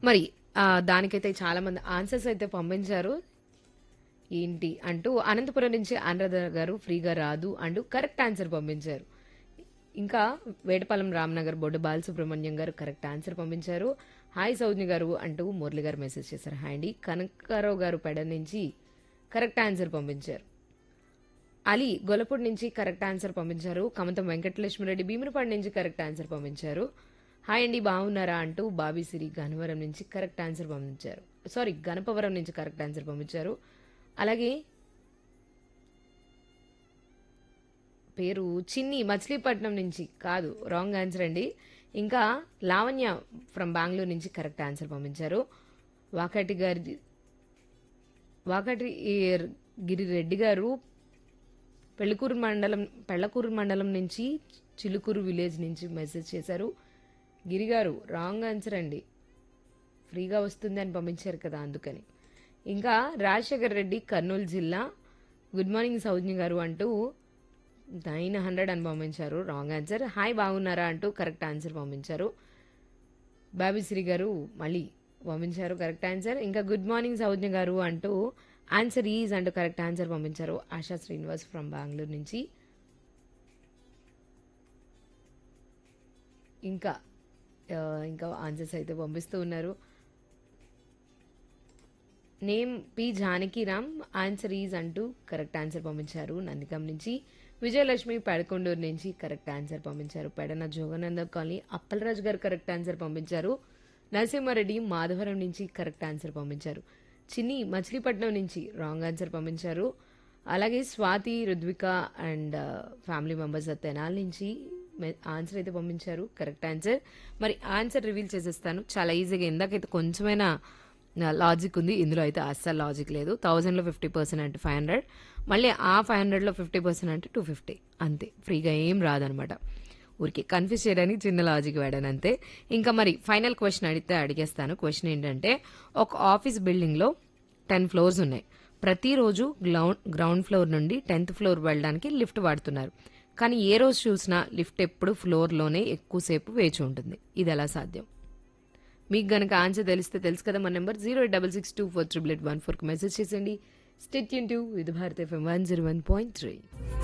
మరి ఆ, దానికైతే చాలా మంది ఆన్సర్స్ అయితే పంపించారు ఏంటి అంటూ అనంతపురం నుంచి అనురాధ గారు ఫ్రీగా రాదు అంటూ కరెక్ట్ ఆన్సర్ పంపించారు ఇంకా వేటపాలెం రామ్నగర్ బొడ్డు బాలసుబ్రహ్మణ్యం గారు కరెక్ట్ ఆన్సర్ పంపించారు హాయ్ సౌజ్ఞ గారు అంటూ మురళి గారు మెసేజ్ చేశారు హాయ్ అండి కనకారావు గారు పెడ నుంచి కరెక్ట్ ఆన్సర్ పంపించారు అలీ గొలపూడి నుంచి కరెక్ట్ ఆన్సర్ పంపించారు కమతం వెంకటలక్ష్మిరెడ్డి భీమునిపాడు నుంచి కరెక్ట్ ఆన్సర్ పంపించారు హాయ్ అండి బాగున్నారా అంటూ బాబీసిరి గనవరం నుంచి కరెక్ట్ ఆన్సర్ పంపించారు సారీ గణపవరం నుంచి కరెక్ట్ ఆన్సర్ పంపించారు అలాగే పేరు చిన్ని మచిలీపట్నం నుంచి కాదు రాంగ్ ఆన్సర్ అండి ఇంకా లావణ్య ఫ్రమ్ బెంగళూరు నుంచి కరెక్ట్ ఆన్సర్ పంపించారు వాకటి గారి వాకటి గిరి రెడ్డి గారు పెళ్ళకూరు మండలం పెళ్ళకూరు మండలం నుంచి చిలుకూరు విలేజ్ నుంచి మెసేజ్ చేశారు గిరిగారు రాంగ్ ఆన్సర్ అండి ఫ్రీగా వస్తుంది అని పంపించారు కదా అందుకని ఇంకా రాజశేఖర్ రెడ్డి కర్నూలు జిల్లా గుడ్ మార్నింగ్ సౌజ్ఞ గారు అంటూ నైన్ హండ్రెడ్ అని పంపించారు రాంగ్ ఆన్సర్ హాయ్ బాగున్నారా అంటూ కరెక్ట్ ఆన్సర్ పంపించారు బాబీశ్రీ గారు మళ్ళీ పంపించారు కరెక్ట్ ఆన్సర్ ఇంకా గుడ్ మార్నింగ్ సౌజ్ఞ గారు అంటూ ఆన్సర్ ఈజ్ అంటూ కరెక్ట్ ఆన్సర్ పంపించారు ఆశా శ్రీనివాస్ ఫ్రమ్ బెంగళూరు నుంచి ఇంకా ఆ, ఇంకా ఆన్సర్స్ అయితే పంపిస్తూ ఉన్నారు name P Janakiram answer is అంటూ కరెక్ట్ ఆన్సర్ పంపించారు నందికం నుంచి విజయలక్ష్మి పెడకొండూరు నుంచి కరెక్ట్ ఆన్సర్ పంపించారు పెడన జోగనంద కాలనీ అప్పలరాజు గారు కరెక్ట్ ఆన్సర్ పంపించారు నరసింహారెడ్డి మాధవరం నుంచి కరెక్ట్ ఆన్సర్ పంపించారు చిన్ని మచిలీపట్నం నుంచి రాంగ్ ఆన్సర్ పంపించారు అలాగే Swathi Rudvika and family members Tenala నుంచి మె- ఆన్సర్ అయితే పంపించారు కరెక్ట్ ఆన్సర్ మరి ఆన్సర్ రివీల్ చేసేస్తాను చాలా ఈజీగా ఇందాకైతే కొంచెమైనా లాజిక్ ఉంది ఇందులో అయితే అస్సలు లాజిక్ లేదు థౌజండ్లో ఫిఫ్టీ పర్సెంట్ అంటే ఫైవ్ హండ్రెడ్ మళ్ళీ ఆ ఫైవ్ హండ్రెడ్లో ఫిఫ్టీ పర్సెంట్ అంటే టూ ఫిఫ్టీ అంతే ఫ్రీగా ఏం రాదనమాట ఊరికి కన్ఫ్యూజ్ చేయడానికి చిన్న లాజిక్ వాడాను అంతే ఇంకా మరి ఫైనల్ క్వశ్చన్ అడిగితే అడిగేస్తాను క్వశ్చన్ ఏంటంటే ఒక ఆఫీస్ బిల్డింగ్లో టెన్ ఫ్లోర్స్ ఉన్నాయి ప్రతిరోజు గ్రౌండ్ గ్రౌండ్ ఫ్లోర్ నుండి టెన్త్ ఫ్లోర్ వెళ్ళడానికి లిఫ్ట్ వాడుతున్నారు కానీ ఏ రోజు చూసినా లిఫ్ట్ ఎప్పుడు ఫ్లోర్లోనే ఎక్కువసేపు వేచి ఉంటుంది ఇది ఎలా సాధ్యం మీకు గనక ఆన్సర్ తెలిస్తే తెలుసు కదా మన number zero eight double six two four triple eight one ఫోర్కి మెసేజ్ చేసేయండి స్టేట్ టు ఇది Bharat FM one zero one point three